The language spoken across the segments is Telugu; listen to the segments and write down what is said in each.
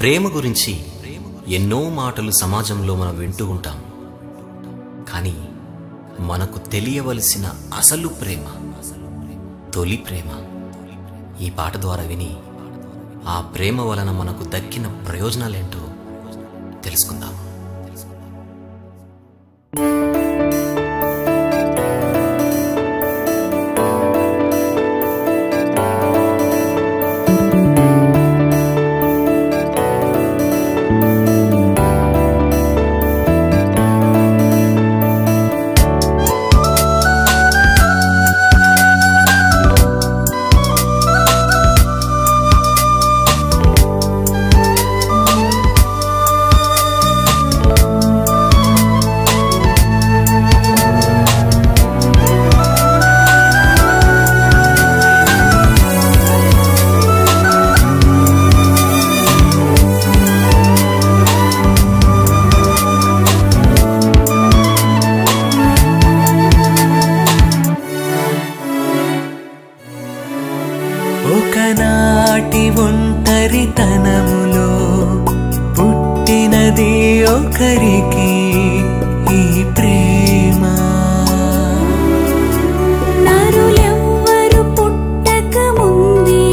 ప్రేమ గురించి ఎన్నో మాటలు సమాజంలో మనం వింటూ ఉంటాం కానీ మనకు తెలియవలసిన అసలు ప్రేమ తొలి ప్రేమ ఈ పాట ద్వారా విని ఆ ప్రేమ వలన మనకు దక్కిన ప్రయోజనాలేంటో తెలుసుకుందాం ఒకనాటి ఒంటరితనములో పుట్టినది ఒకరికి ఈ ప్రేమ నరులెవ్వరు పుట్టక ముందే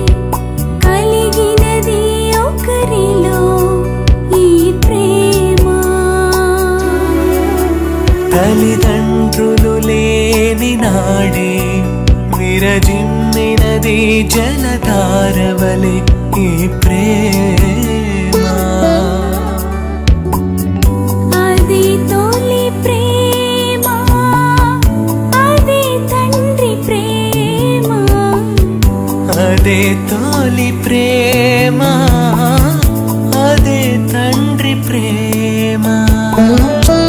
కలిగినది ఒకరిలో ఈ ప్రేమ తల్లిదండ్రులు లేని నాడే విరజిమ్మినది జలధారవలే ఈ ప్రేమ అది తొలి ప్రేమ అది తండ్రి ప్రేమ అదే తోలి ప్రేమ అదే తండ్రి ప్రేమ